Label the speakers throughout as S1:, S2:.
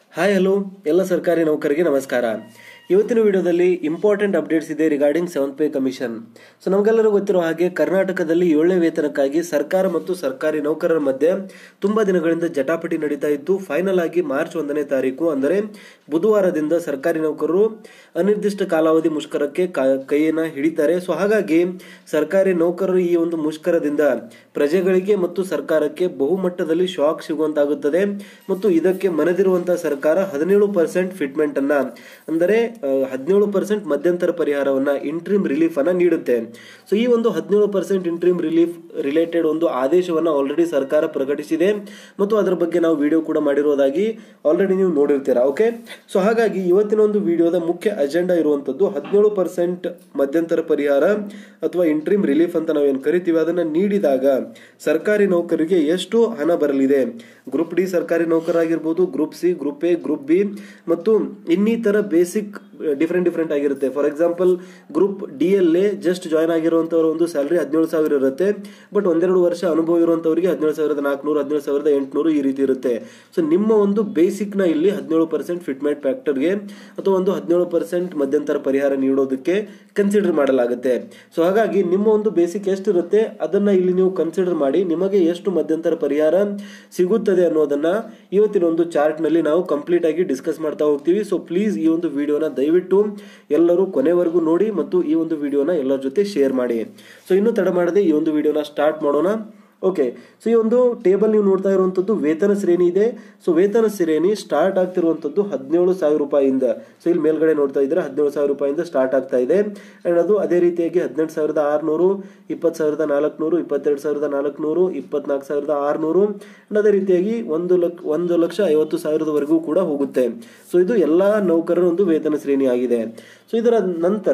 S1: hi hello ಎಲ್ಲ ಸರ್ಕಾರಿ ನೌಕರರಿಗೆ ನಮಸ್ಕಾರ ಇವತ್ತಿನ ವಿಡಿಯೋದಲ್ಲಿ ಇಂಪಾರ್ಟೆಂಟ್ ಅಪ್ಡೇಟ್ಸ್ ಇದೆ regarding seventh pay commission so ನಮಗೆಲ್ಲರೂ ಗೊತ್ತಿರೋ ಹಾಗೆ ಕರ್ನಾಟಕದಲ್ಲಿ ಏಳನೇ ವೇತನಕ್ಕಾಗಿ ಸರ್ಕಾರ ಮತ್ತು ಸರ್ಕಾರಿ ನೌಕರರ ಮಧ್ಯೆ ತುಂಬಾ ದಿನಗಳಿಂದ ಜಟಾಪಟಿ ನಡೀತಾ ಇತ್ತು ಫೈನಲ್ ಆಗಿ ಮಾರ್ಚ್ ಒಂದನೇ ತಾರೀಕು ಅಂದರೆ ಬುಧವಾರದಿಂದ ಸರ್ಕಾರಿ ನೌಕರರು ಅನಿರ್ದಿಷ್ಟ ಕಾಲಾವಧಿ ಮುಷ್ಕರಕ್ಕೆ ಕ- ಕೈಯನ್ನ ಹಿಡಿತಾರೆ ಸೊ ಹಾಗಾಗಿ ಸರ್ಕಾರಿ ನೌಕರರು ಈ ಒಂದು ಮುಷ್ಕರದಿಂದ ಪ್ರಜೆಗಳಿಗೆ ಮತ್ತು ಸರ್ಕಾರಕ್ಕೆ ಬಹುಮಟ್ಟದಲ್ಲಿ ಶಾಕ್ ಸಿಗುವಂತಾಗುತ್ತದೆ ಮತ್ತು ಇದಕ್ಕೆ ಮನದಿರುವಂತಹ ಸರ್ಕಾರ ಹದಿನೇಳು ಪರ್ಸೆಂಟ್ ಫಿಟ್ಮೆಂಟ್ ಅನ್ನ ಅಂದರೆ ಹದಿನೇಳು ಪರ್ಸೆಂಟ್ ಮಧ್ಯಂತರ ಪರಿಹಾರವನ್ನ ಇಂಟ್ರೀಮ್ ರಿಲೀಫ್ ಅನ್ನ ನೀಡುತ್ತೆ ಸೊ ಈ ಒಂದು ಹದಿನೇಳು ಪರ್ಸೆಂಟ್ ಇಂಟ್ರೀಮ್ ರಿಲೀಫ್ ರಿಲೇಟೆಡ್ ಒಂದು ಆದೇಶವನ್ನ ಆಲ್ರೆಡಿ ಸರ್ಕಾರ ಪ್ರಕಟಿಸಿದೆ ಮತ್ತು ಅದರ ಬಗ್ಗೆ ನಾವು ವಿಡಿಯೋ ಕೂಡ ಮಾಡಿರೋದಾಗಿ ಆಲ್ರೆಡಿ ನೀವು ನೋಡಿರ್ತೀರಾ ಓಕೆ ಸೊ ಹಾಗಾಗಿ ಇವತ್ತಿನ ಒಂದು ವಿಡಿಯೋದ ಮುಖ್ಯ ಅಜೆಂಡಾ ಇರುವಂತದ್ದು ಹದಿನೇಳು ಪರ್ಸೆಂಟ್ ಮಧ್ಯಂತರ ಪರಿಹಾರ ಅಥವಾ ಇಂಟ್ರೀಮ್ ರಿಲೀಫ್ ಅಂತ ನಾವೇನು ಕರಿತೀವಿ ಅದನ್ನ ನೀಡಿದಾಗ ಸರ್ಕಾರಿ ನೌಕರಿಗೆ ಎಷ್ಟು ಹಣ ಬರಲಿದೆ ಗ್ರೂಪ್ ಡಿ ಸರ್ಕಾರಿ ನೌಕರಾಗಿರ್ಬೋದು group C group A group B ಮತ್ತು ಇನ್ನಿತರ ಬೇಸಿಕ್ ಡಿಫ್ರೆಂಟ್ ಡಿಫ್ರೆಂಟ್ ಆಗಿರುತ್ತೆ ಫಾರ್ ಎಕ್ಸಾಂಪಲ್ ಗ್ರೂಪ್ ಡಿ ಅಲ್ಲೇ ಜಸ್ಟ್ ಜಾಯ್ನ್ ಆಗಿರುವಂತವರ ಒಂದು ಸ್ಯಾಲರಿ ಹದಿನೇಳು ಸಾವಿರ ಇರುತ್ತೆ ಬಟ್ ಒಂದೆರಡು ವರ್ಷ ಅನುಭವ ಇರುವಂತವರಿಗೆ ಹದಿನೇಳು ಸಾವಿರದ ನಾಲ್ಕುನೂರು ಹದಿನೇಳು ಸಾವಿರದ ಎಂಟುನೂರು ಈ ರೀತಿ ಇರುತ್ತೆ ಸೊ ನಿಮ್ಮ ಒಂದು ಬೇಸಿಕ್ ನ ಇಲ್ಲಿ ಹದಿನೇಳು ಪರ್ಸೆಂಟ್ ಫಿಟ್ಮೆಂಟ್ ಫ್ಯಾಕ್ಟರ್ಗೆ ಅಥವಾ ಒಂದು ಹದಿನೇಳು ಪರ್ಸೆಂಟ್ ಮಧ್ಯಂತರ ಪರಿಹಾರ ನೀಡೋದಕ್ಕೆ ಕನ್ಸಿಡರ್ ಮಾಡಲಾಗುತ್ತೆ ಸೊ ಹಾಗಾಗಿ ನಿಮ್ಮ ಒಂದು ಬೇಸಿಕ್ ಎಷ್ಟಿರುತ್ತೆ ಅದನ್ನ ಇಲ್ಲಿ ನೀವು ಕನ್ಸಿಡರ್ ಮಾಡಿ ನಿಮಗೆ ಎಷ್ಟು ಮಧ್ಯಂತರ ಪರಿಹಾರ ಸಿಗುತ್ತದೆ ಅನ್ನೋದನ್ನ ಇವತ್ತಿನ ಒಂದು ಚಾರ್ಟ್ ನಲ್ಲಿ ನಾವು ಕಂಪ್ಲೀಟ್ ಆಗಿ ಡಿಸ್ಕಸ್ ಮಾಡ್ತಾ ಹೋಗ್ತೀವಿ ಸೊ ಪ್ಲೀಸ್ ಈ ಒಂದು ವಿಡಿಯೋನ ದಯವಿಟ್ಟು ಎಲ್ಲರೂ ಕೊನೆವರೆಗೂ ನೋಡಿ ಮತ್ತು ಈ ಒಂದು ವಿಡಿಯೋನ ಎಲ್ಲರ ಜೊತೆ ಶೇರ್ ಮಾಡಿ ಸೊ ಇನ್ನು ತಡ ಮಾಡದೆ ಈ ಒಂದು ವಿಡಿಯೋನ ಸ್ಟಾರ್ಟ್ ಮಾಡೋಣ ಓಕೆ ಸೊ ಈ ಒಂದು ಟೇಬಲ್ ನೀವು ನೋಡ್ತಾ ಇರುವಂತದ್ದು ವೇತನ ಶ್ರೇಣಿ ಇದೆ ಸೊ ವೇತನ ಶ್ರೇಣಿ ಸ್ಟಾರ್ಟ್ ಆಗ್ತಿರುವಂತದ್ದು ಹದಿನೇಳು ಸಾವಿರ ರೂಪಾಯಿಯಿಂದ ಸೊ ಇಲ್ಲಿ ಮೇಲ್ಗಡೆ ನೋಡ್ತಾ ಇದ್ರೆ ಹದಿನೇಳು ಸಾವಿರ ರೂಪಾಯಿಂದ ಸ್ಟಾರ್ಟ್ ಆಗ್ತಾ ಇದೆ ಅಂಡ್ ಅದು ಅದೇ ರೀತಿಯಾಗಿ ಹದಿನೆಂಟು ಸಾವಿರದ ಆರ್ನೂರು ಇಪ್ಪತ್ತು ಸಾವಿರದ ನಾಲ್ಕುನೂರು ಇಪ್ಪತ್ತೆರಡು ಸಾವಿರದ ನಾಲ್ಕುನೂರು ಇಪ್ಪತ್ನಾಲ್ಕು ಸಾವಿರದ ಆರ್ನೂರು ಅಂಡ್ ಅದೇ ರೀತಿಯಾಗಿ ಒಂದು ಲಕ್ಷ ಒಂದು ಲಕ್ಷ ಐವತ್ತು ಸಾವಿರದವರೆಗೂ ಕೂಡ ಹೋಗುತ್ತೆ ಸೊ ಇದು ಎಲ್ಲಾ ನೌಕರರ ಒಂದು ವೇತನ ಶ್ರೇಣಿ ಆಗಿದೆ ಸೊ ಇದರ ನಂತರ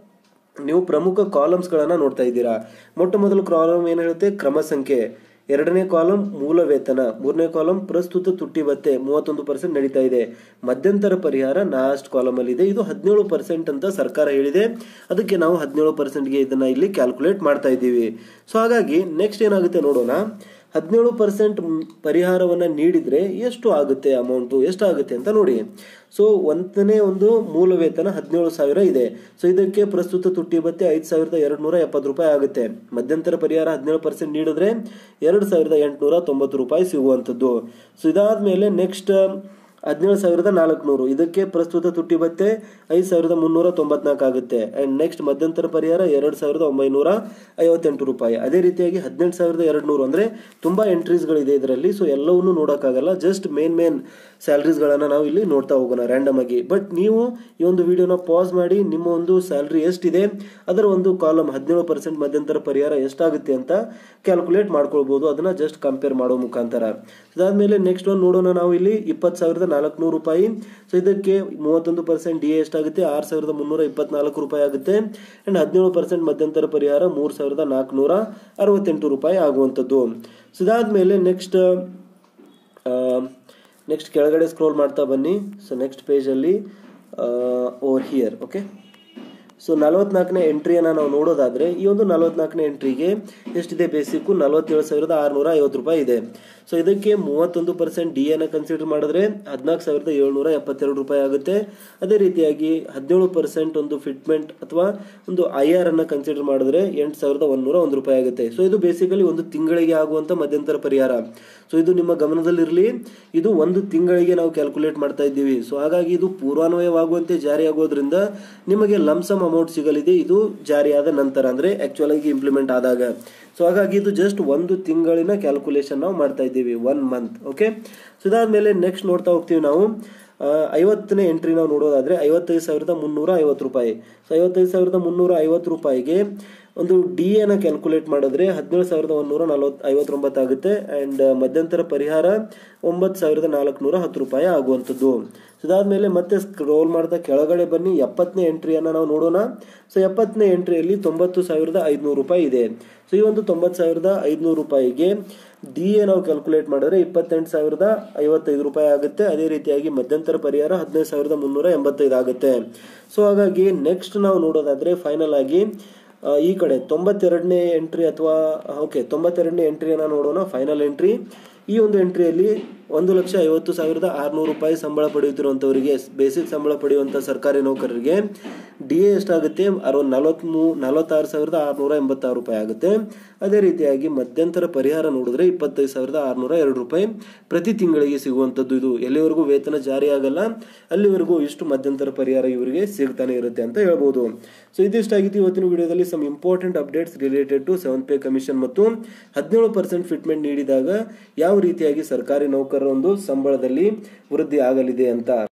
S1: ನೀವು ಪ್ರಮುಖ ಕಾಲಮ್ಸ್ ಗಳನ್ನ ನೋಡ್ತಾ ಇದ್ದೀರಾ ಮೊಟ್ಟ ಮೊದಲ ಕಾಲಮ್ ಏನ್ ಹೇಳುತ್ತೆ ಕ್ರಮ ಸಂಖ್ಯೆ ಎರಡನೇ ಕಾಲಮ್ ಮೂಲ ವೇತನ ಮೂರನೇ ಕಾಲಮ್ ಪ್ರಸ್ತುತ ತುಟ್ಟಿ ಭತ್ತೆ ಮೂವತ್ತೊಂದು ಪರ್ಸೆಂಟ್ ನಡೀತಾ ಇದೆ ಮಧ್ಯಂತರ ಪರಿಹಾರ ಲಾಸ್ಟ್ ಕಾಲಮ್ ಅಲ್ಲಿ ಇದೆ ಇದು ಹದಿನೇಳು ಪರ್ಸೆಂಟ್ ಅಂತ ಸರ್ಕಾರ ಹೇಳಿದೆ ಅದಕ್ಕೆ ನಾವು ಹದಿನೇಳು ಪರ್ಸೆಂಟ್ಗೆ ಇದನ್ನ ಇಲ್ಲಿ ಕ್ಯಾಲ್ಕುಲೇಟ್ ಮಾಡ್ತಾ ಇದ್ದೀವಿ ಸೊ ಹಾಗಾಗಿ ನೆಕ್ಸ್ಟ್ ಏನಾಗುತ್ತೆ ನೋಡೋಣ ಹದಿನೇಳು ಪರ್ಸೆಂಟ್ ಪರಿಹಾರವನ್ನ ನೀಡಿದ್ರೆ ಎಷ್ಟು ಆಗುತ್ತೆ ಅಮೌಂಟು ಎಷ್ಟಾಗುತ್ತೆ ಅಂತ ನೋಡಿ ಸೊ ಒಂದನೇ ಒಂದು ಮೂಲ ವೇತನ ಹದಿನೇಳು ಸಾವಿರ ಇದೆ ಸೊ ಇದಕ್ಕೆ ಪ್ರಸ್ತುತ ತುಟ್ಟಿ ಭತ್ಯೆ ಐದು ಸಾವಿರದ ಎರಡು ನೂರ ಎಪ್ಪತ್ತು ರೂಪಾಯಿ ಆಗುತ್ತೆ ಮಧ್ಯಂತರ ಪರಿಹಾರ ಹದಿನೇಳು ಪರ್ಸೆಂಟ್ ನೀಡಿದ್ರೆ ಎರಡು ಸಾವಿರದ ಎಂಟುನೂರ ತೊಂಬತ್ತು ರೂಪಾಯಿ ಸಿಗುವಂಥದ್ದು ಸೊ ಇದಾದ್ಮೇಲೆ ನೆಕ್ಸ್ಟ್ ಹದಿನೇಳು ಸಾವಿರದ ನಾಲ್ಕುನೂರು ಇದಕ್ಕೆ ಪ್ರಸ್ತುತ ತುಟ್ಟಿ ಭತ್ಯೆ ಐದು ಸಾವಿರದ ಮುನ್ನೂರ ತೊಂಬತ್ನಾಲ್ಕು ಆಗುತ್ತೆ ಅಂಡ್ ನೆಕ್ಸ್ಟ್ ಮಧ್ಯಂತರ ಪರಿಹಾರ ಎರಡು ಸಾವಿರದ ಒಂಬೈನೂರ ಐವತ್ತೆಂಟು ರೂಪಾಯಿ ಅದೇ ರೀತಿಯಾಗಿ ಹದಿನೆಂಟು ಸಾವಿರದ ಎರಡು ನೂರು ಅಂದ್ರೆ ತುಂಬಾ ಎಂಟ್ರೀಸ್ಗಳಿದೆ ಇದರಲ್ಲಿ ಸೊ ಎಲ್ಲವನ್ನೂ ನೋಡೋಕ್ಕಾಗಲ್ಲ ಜಸ್ಟ್ ಮೇನ್ ಮೇನ್ ಸ್ಯಾಲ್ರೀಸ್ಗಳನ್ನ ನಾವು ಇಲ್ಲಿ ನೋಡ್ತಾ ಹೋಗೋಣ ರ್ಯಾಂಡಮ್ ಆಗಿ ಬಟ್ ನೀವು ಈ ಒಂದು ವಿಡಿಯೋನ ಪಾಸ್ ಮಾಡಿ ನಿಮ್ಮ ಒಂದು ಸ್ಯಾಲ್ರಿ ಎಷ್ಟಿದೆ ಅದರ ಒಂದು ಕಾಲಮ್ ಹದಿನೇಳು ಪರ್ಸೆಂಟ್ ಮಧ್ಯಂತರ ಪರಿಹಾರ ಎಷ್ಟಾಗುತ್ತೆ ಅಂತ ಕ್ಯಾಲ್ಕುಲೇಟ್ ಮಾಡ್ಕೊಳ್ಬಹುದು ಅದನ್ನ ಜಸ್ಟ್ ಕಂಪೇರ್ ಮಾಡೋ ಮುಖಾಂತರ ಅದಾದ್ಮೇಲೆ ನೆಕ್ಸ್ಟ್ ಒಂದು ನೋಡೋಣ ನಾವು ಇಲ್ಲಿ ಇಪ್ಪತ್ತು ಸಾವಿರದ ನಾಲ್ಕುನೂರು ರೂಪಾಯಿ ಸೊ ಇದಕ್ಕೆ ಮೂವತ್ತೊಂದು ಪರ್ಸೆಂಟ್ ಡಿ ಎಷ್ಟಾಗುತ್ತೆ ಆರು ಸಾವಿರದ ಮುನ್ನೂರ ಇಪ್ಪತ್ನಾಲ್ಕು ರೂಪಾಯಿ ಆಗುತ್ತೆ ಅಂಡ್ ಹದಿನೇಳು ಪರ್ಸೆಂಟ್ ಮಧ್ಯಂತರ ಪರಿಹಾರ ಮೂರು ಸಾವಿರದ ನಾಲ್ಕುನೂರ ಅರವತ್ತೆಂಟು ರೂಪಾಯಿ ಆಗುವಂಥದ್ದು ಸೊ ಇದಾದ್ಮೇಲೆ ನೆಕ್ಸ್ಟ್ ನೆಕ್ಸ್ಟ್ ಕೆಳಗಡೆ ಸ್ಕ್ರೋಲ್ ಮಾಡ್ತಾ ಬನ್ನಿ ಸೊ ನೆಕ್ಸ್ಟ್ ಪೇಜಲ್ಲಿ ಓವರ್ ಹಿಯರ್ ಓಕೆ ಸೊ ನಲವತ್ನಾಲ್ಕನೇ ಎಂಟ್ರಿಯನ್ನು ನಾವು ನೋಡೋದಾದ್ರೆ ಈ ಒಂದು ನಲವತ್ನಾಲ್ಕನೇ ಎಂಟ್ರಿಗೆ ಎಷ್ಟಿದೆ ಬೇಸಿಕ್ಕು ನಲವತ್ತೇಳು ಸಾವಿರದ ಆರುನೂರ ಐವತ್ತು ರೂಪಾಯಿ ಇದೆ ಸೊ ಇದಕ್ಕೆ ಮೂವತ್ತೊಂದು ಪರ್ಸೆಂಟ್ ಡಿ ಅನ್ನ ಕನ್ಸಿಡರ್ ಮಾಡಿದ್ರೆ ಹದಿನಾಲ್ಕು ಸಾವಿರದ ಏಳ್ನೂರ ಎಪ್ಪತ್ತೆರಡು ರೂಪಾಯಿ ಆಗುತ್ತೆ ಅದೇ ರೀತಿಯಾಗಿ ಹದಿನೇಳು ಪರ್ಸೆಂಟ್ ಒಂದು ಫಿಟ್ಮೆಂಟ್ ಅಥವಾ ಒಂದು ಐ ಆರ್ ಅನ್ನ ಕನ್ಸಿಡರ್ ಮಾಡಿದ್ರೆ ಎಂಟು ಸಾವಿರದ ಒಂದೂರ ಒಂದು ರೂಪಾಯಿ ಆಗುತ್ತೆ ಸೊ ಇದು ಬೇಸಿಕಲಿ ಒಂದು ತಿಂಗಳಿಗೆ ಆಗುವಂತ ಮಧ್ಯಂತರ ಪರಿಹಾರ ಸೊ ಇದು ನಿಮ್ಮ ಗಮನದಲ್ಲಿರಲಿ ಇದು ಒಂದು ತಿಂಗಳಿಗೆ ನಾವು ಕ್ಯಾಲ್ಕುಲೇಟ್ ಮಾಡ್ತಾ ಇದ್ದೀವಿ ಸೊ ಹಾಗಾಗಿ ಇದು ಪೂರ್ವಾನ್ವಯವಾಗುವಂತೆ ಜಾರಿಯಾಗೋದ್ರಿಂದ ನಿಮಗೆ ಲಂಸಮ್ ಅಮೌಂಟ್ ಸಿಗಲಿದೆ ಇದು ಜಾರಿಯಾದ ನಂತರ ಅಂದ್ರೆ ಆಕ್ಚುಲ್ ಆಗಿ ಇಂಪ್ಲಿಮೆಂಟ್ ಆದಾಗ ಸೊ ಹಾಗಾಗಿ ಇದು ಜಸ್ಟ್ ಒಂದು ತಿಂಗಳಿನ ಕ್ಯಾಲ್ಕುಲೇಷನ್ ನಾವು ಮಾಡ್ತಾ ಇದ್ದೀವಿ ಒನ್ ಮಂತ್ ಓಕೆ ಸೊ ಇದಾದ್ಮೇಲೆ ನೆಕ್ಸ್ಟ್ ನೋಡ್ತಾ ಹೋಗ್ತೀವಿ ನಾವು ಆ, ಐವತ್ತನೇ ಎಂಟ್ರಿ ನಾವು ನೋಡೋದಾದ್ರೆ ಐವತ್ತೈದು ಸಾವಿರದ ಮುನ್ನೂರ ಐವತ್ತು ರೂಪಾಯಿ ಸೊ ಐವತ್ತೈದು ಸಾವಿರದ ಮುನ್ನೂರ ಐವತ್ತು ರೂಪಾಯಿಗೆ ಒಂದು ಡಿ ಎನ ಕ್ಯಾಲ್ಕುಲೇಟ್ ಮಾಡಿದ್ರೆ ಹದಿನೇಳು ಸಾವಿರದ ಒಂದೂರ ನಲವತ್ತು ಐವತ್ತೊಂಬತ್ತು ಆಗುತ್ತೆ ಅಂಡ್ ಮಧ್ಯಂತರ ಪರಿಹಾರ ಒಂಬತ್ತು ಸಾವಿರದ ನಾಲ್ಕುನೂರ ಹತ್ತು ರೂಪಾಯಿ ಆಗುವಂಥದ್ದು ಸೊ ಇದಾದ್ಮೇಲೆ ಮತ್ತೆ ಸ್ಕ್ರೋಲ್ ಮಾಡ್ತಾ ಕೆಳಗಡೆ ಬನ್ನಿ ಎಪ್ಪತ್ತನೇ ಎಂಟ್ರಿಯನ್ನ ನಾವು ನೋಡೋಣ ಸೊ ಎಪ್ಪತ್ತನೇ ಎಂಟ್ರಿಯಲ್ಲಿ ತೊಂಬತ್ತು ಸಾವಿರದ ಐದುನೂರು ರೂಪಾಯಿ ಇದೆ ಸೊ ಈ ಒಂದು ತೊಂಬತ್ತು ಸಾವಿರದ ಐದುನೂರು ರೂಪಾಯಿಗೆ ಡಿ ಎ ನಾವು ಕ್ಯಾಲ್ಕುಲೇಟ್ ಮಾಡಿದ್ರೆ ಇಪ್ಪತ್ತೆಂಟು ಸಾವಿರದ ಐವತ್ತೈದು ರೂಪಾಯಿ ಆಗುತ್ತೆ ಅದೇ ರೀತಿಯಾಗಿ ಮಧ್ಯಂತರ ಪರಿಹಾರ ಹದಿನೈದು ಸಾವಿರದ ಮುನ್ನೂರ ಎಂಬತ್ತೈದು ಆಗುತ್ತೆ ಸೊ ಹಾಗಾಗಿ ನೆಕ್ಸ್ಟ್ ನಾವು ನೋಡೋದಾದ್ರೆ ಫೈನಲ್ ಆಗಿ ಆ, ಈ ಕಡೆ ತೊಂಬತ್ತೆರಡನೇ ಎಂಟ್ರಿ ಅಥವಾ ಓಕೆ ತೊಂಬತ್ತೆರಡನೇ ಎಂಟ್ರಿಯನ್ನ ನೋಡೋಣ ಫೈನಲ್ ಎಂಟ್ರಿ ಈ ಒಂದು ಎಂಟ್ರಿಯಲ್ಲಿ ಒಂದು ಲಕ್ಷ ಐವತ್ತು ಸಾವಿರದ ಆರುನೂರು ರೂಪಾಯಿ ಸಂಬಳ ಪಡೆಯುತ್ತಿರುವಂಥವರಿಗೆ ಬೇಸಿಕ್ ಸಂಬಳ ಪಡೆಯುವಂಥ ಸರ್ಕಾರಿ ನೌಕರರಿಗೆ ಡಿ ಎ ಎಷ್ಟಾಗುತ್ತೆ ಅರವತ್ತು ನಲವತ್ಮೂ ನಲವತ್ತಾರು ಸಾವಿರದ ಆರುನೂರ ಎಂಬತ್ತಾರು ರೂಪಾಯಿ ಆಗುತ್ತೆ ಅದೇ ರೀತಿಯಾಗಿ ಮಧ್ಯಂತರ ಪರಿಹಾರ ನೋಡಿದ್ರೆ ಇಪ್ಪತ್ತೈದು ಸಾವಿರದ ಆರುನೂರ ಎರಡು ರೂಪಾಯಿ ಪ್ರತಿ ತಿಂಗಳಿಗೆ ಸಿಗುವಂಥದ್ದು ಇದು ಎಲ್ಲಿವರೆಗೂ ವೇತನ ಜಾರಿ ಆಗಲ್ಲ ಅಲ್ಲಿವರೆಗೂ ಇಷ್ಟು ಮಧ್ಯಂತರ ಪರಿಹಾರ ಇವರಿಗೆ ಸಿಗ್ತಾನೆ ಇರುತ್ತೆ ಅಂತ ಹೇಳ್ಬೋದು ಸೊ ಇದಿಷ್ಟಾಗಿತ್ತು ಇವತ್ತಿನ ವಿಡಿಯೋದಲ್ಲಿ some important updates related to seven pay commission ಮತ್ತು ಹದಿನೇಳು ಪರ್ಸೆಂಟ್ ಫಿಟ್ಮೆಂಟ್ ನೀಡಿದಾಗ ಯಾವ ರೀತಿಯಾಗಿ ಸರ್ಕಾರಿ ನೌಕರರ ಒಂದು ಸಂಬಳದಲ್ಲಿ ವೃದ್ಧಿ ಆಗಲಿದೆ ಅಂತ